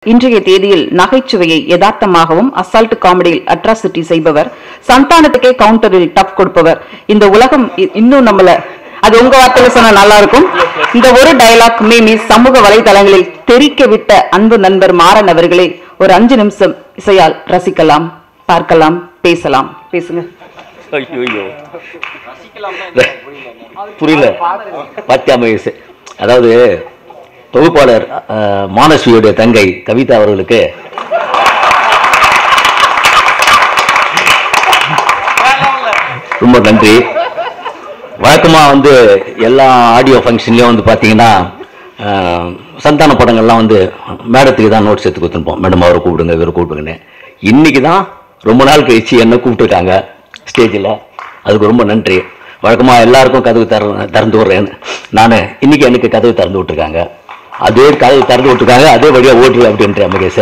இன்றைய தேதியில் நகைச்சுவையை யதார்த்தமாகவும் அசால்ட் காமெடியில் அட்ராசிட்டி செய்பவர் சந்தானத்துக்கே கவுண்டரில் டப் கொடுப்பவர் இந்த உலகம் இ- இன்னும் நம்மள அது உங்க வார்த்தையில சொன்னா நல்லா இருக்கும் இந்த ஒரு டயலாக் மீமி சமூக வலைதளங்களில் தெரிக்க விட்ட அன்பு நண்பர் மாறன் அவர்களை ஒரு அஞ்சு நிமிஷம் இசையால் ரசிக்கலாம் பார்க்கலாம் பேசலாம் பேசுங்க ஐயோ புரியல பாத்தியா மகேஷ் அதாவது தொகுப்பாளர் அஹ், மானஸ்வியுடைய தங்கை கவிதா அவர்களுக்கு ரொம்ப நன்றி வழக்கமாக வந்து எல்லா ஆடியோ ஃபங்க்ஷன்லேயும் வந்து பார்த்தீங்கன்னா அஹ், சந்தான படங்கள்லாம் வந்து மேடத்துக்கு தான் நோட்ஸ் எடுத்து கொடுத்துருப்போம் மேடம் அவரை கூப்பிடுங்க இவரை கூப்பிடுங்கன்னு இன்னைக்கு தான் ரொம்ப நாள் கழிச்சு என்ன கூப்பிட்டுருக்காங்க ஸ்டேஜில் அதுக்கு ரொம்ப நன்றி வழக்கமாக எல்லாருக்கும் கதவு தர திறந்து விட்றேன்னு நான் இன்னைக்கு எனக்கு கதவு திறந்து விட்டுருக்காங்க அதே கதவு திறந்து விட்டுருக்காங்க அதே வழியாக ஓட்டுரு அப்படின்ற மகேஷ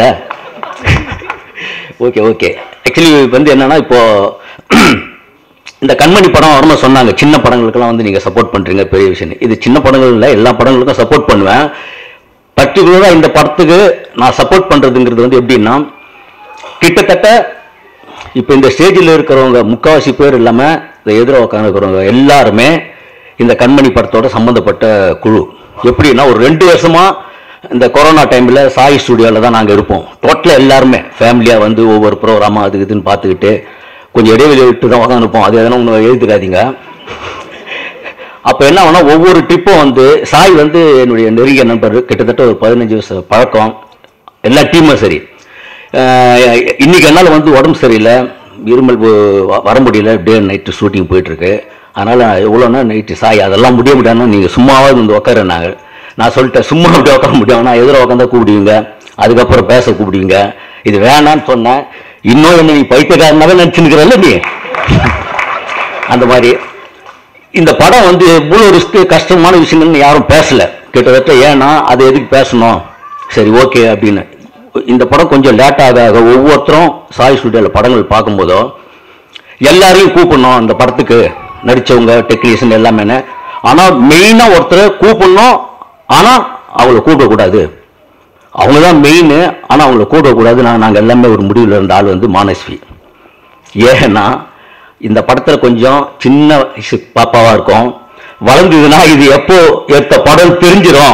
ஓகே ஓகே ஆக்சுவலி வந்து என்னன்னா இப்போ இந்த கண்மணி படம் வரும்போது சொன்னாங்க சின்ன படங்களுக்கெல்லாம் வந்து நீங்கள் சப்போர்ட் பண்ணுறீங்க பெரிய விஷயம் இது சின்ன படங்கள் இல்லை எல்லா படங்களுக்கும் சப்போர்ட் பண்ணுவேன் பர்டிகுலராக இந்த படத்துக்கு நான் சப்போர்ட் பண்ணுறதுங்கிறது வந்து எப்படின்னா கிட்டத்தட்ட இப்போ இந்த ஸ்டேஜில் இருக்கிறவங்க முக்காவாசி பேர் இல்லாமல் இந்த எதிர உட்காந்துருக்கிறவங்க எல்லாருமே இந்த கண்மணி படத்தோட சம்மந்தப்பட்ட குழு எப்படின்னா ஒரு ரெண்டு வருஷமா இந்த கொரோனா டைமில் சாய் ஸ்டுடியோவில் தான் நாங்கள் இருப்போம் டோட்டலாக எல்லாருமே ஃபேமிலியாக வந்து ஒவ்வொரு ப்ரோக்ராமாக அது இதுன்னு பார்த்துக்கிட்டு கொஞ்சம் இடைவெளி விட்டு தான் உட்காந்துருப்போம் அது எதனா ஒன்று எழுதுக்காதீங்க அப்போ என்ன ஆகும்னா ஒவ்வொரு ட்ரிப்பும் வந்து சாய் வந்து என்னுடைய நெருங்கிய நண்பர் கிட்டத்தட்ட ஒரு பதினஞ்சு வருஷம் பழக்கம் எல்லா டீமும் சரி அஹ் இன்னைக்கு என்னால் வந்து உடம்பு சரியில்லை இருமல் வ- வ- வர முடியல டே நைட்டு ஷூட்டிங் போயிட்டுருக்கு அதனால் எவ்வளோனா நைட்டு சாய் அதெல்லாம் முடிய முடியாதுன்னா நீங்கள் சும்மாவாவது வந்து உட்கார நாங்கள் நான் சொல்லிட்டேன் சும்மா அப்படி உட்கார முடியும் நான் எதிர உட்காந்தா கூப்பிடுவீங்க அதுக்கப்புறம் பேச கூப்பிடுவீங்க இது வேணான்னு சொன்னேன் இன்னும் என்ன நீ பைத்தியக்காரனாவே நினச்சிருக்கிறல்ல நீ அந்த மாதிரி இந்த படம் வந்து இவ்வளோ ரிஸ்க் கஷ்டமான விஷயங்கள்னு யாரும் பேசல கிட்டத்தட்ட ஏன்னா அது எதுக்கு பேசணும் சரி ஓகே அப்படின்னு இந்த படம் கொஞ்சம் லேட் ஆக ஆக ஒவ்வொருத்தரும் சாய் ஸ்டுடியோவில் படங்கள் பார்க்கும்போதோ எல்லாரையும் கூப்பிடணும் அந்த படத்துக்கு நடித்தவங்க டெக்னீஷியன் எல்லாமே ஆனால் மெயினாக ஒருத்தரை கூப்பிடணும் ஆனால் அவங்கள கூப்பிடக்கூடாது அவங்க தான் மெயின் ஆனால் அவங்கள கூப்பிடக்கூடாது நான் நாங்கள் எல்லாமே ஒரு முடிவில் இருந்த ஆள் வந்து மானஸ்வி ஏன்னா இந்த படத்துல கொஞ்சம் சின்ன வயசு பாப்பாவா இருக்கும் வளர்ந்ததுன்னா இது எப்போ எடுத்த படம் தெரிஞ்சிடும்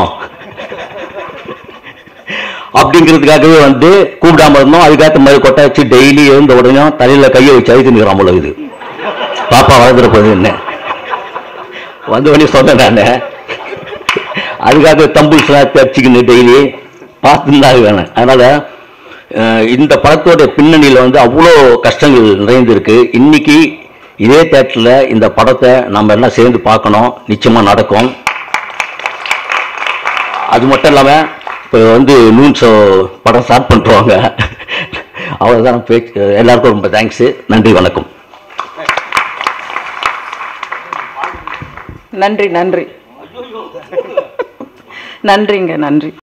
அப்படிங்கிறதுக்காகவே வந்து கூப்பிடாம இருந்தோம் அதுக்கேற்ற மாதிரி கொட்டை வச்சு டெய்லி எழுந்த உடனே தலையில கையை வச்சு அழுத்து நிற்கிறான் போல இது பாப்பா வளர்ந்துட போகுது என்ன வந்த உடனே சொன்னேன் நான் அதுக்காக தம்புள்ஸ்லாம் தச்சுக்கின்னு டெய்லி பார்த்துருந்தாங்க வேணும் அதனால அஹ், இந்த படத்தோட பின்னணியில் வந்து அவ்வளோ கஷ்டங்கள் நிறைந்திருக்கு இன்னைக்கு இதே தேட்டரில் இந்த படத்தை நம்ம எல்லாம் சேர்ந்து பார்க்கணும் நிச்சயமாக நடக்கும் அது மட்டும் இல்லாமல் இப்போ வந்து நூன் ஷோ படம் ஸ்டார்ட் பண்ணுறவங்க அவ்வளோதான் பேச்சு எல்லாருக்கும் ரொம்ப தேங்க்ஸு நன்றி வணக்கம் நன்றி நன்றி நன்றிங்க நன்றி